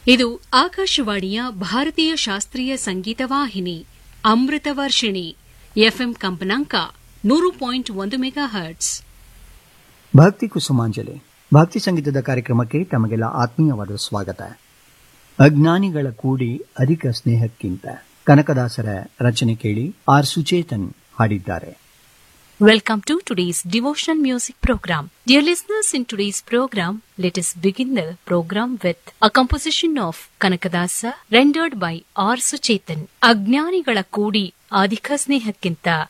ಇದು ಆಕಾಶವಾಣಿಯ ಭಾರತೀಯ ಶಾಸ್ತ್ರೀಯ ಸಂಗೀತ ವಾಹಿನಿ ಅಮೃತ ವರ್ಷಿಣಿ ಎಫ್ಎಂ ಕಂಪನಾಂಕ ನೂರು ಪಾಯಿಂಟ್ ಒಂದು ಮೆಗಾ ಹರ್ಟ್ಸ್ ಭಕ್ತಿ ಕುಸುಮಾಂಜಲಿ ಭಕ್ತಿ ಸಂಗೀತದ ಕಾರ್ಯಕ್ರಮಕ್ಕೆ ತಮಗೆಲ್ಲ ಆತ್ಮೀಯವಾದ ಸ್ವಾಗತ ಅಜ್ಞಾನಿಗಳ ಕೂಡಿ ಅಧಿಕ ಸ್ನೇಹಕ್ಕಿಂತ ಕನಕದಾಸರ ರಚನೆ ಕೇಳಿ ಆರ್ ಸುಚೇತನ್ ಹಾಡಿದ್ದಾರೆ Welcome to today's devotional music program. Dear listeners, in today's program, let us begin the program with a composition of Kanakadasa rendered by R. Suchetan. ಅಜ್ಞಾನಿಗಳ ಕೂಡಿ ಅಧಿಕ ಸ್ನೇಹಕ್ಕಿಂತ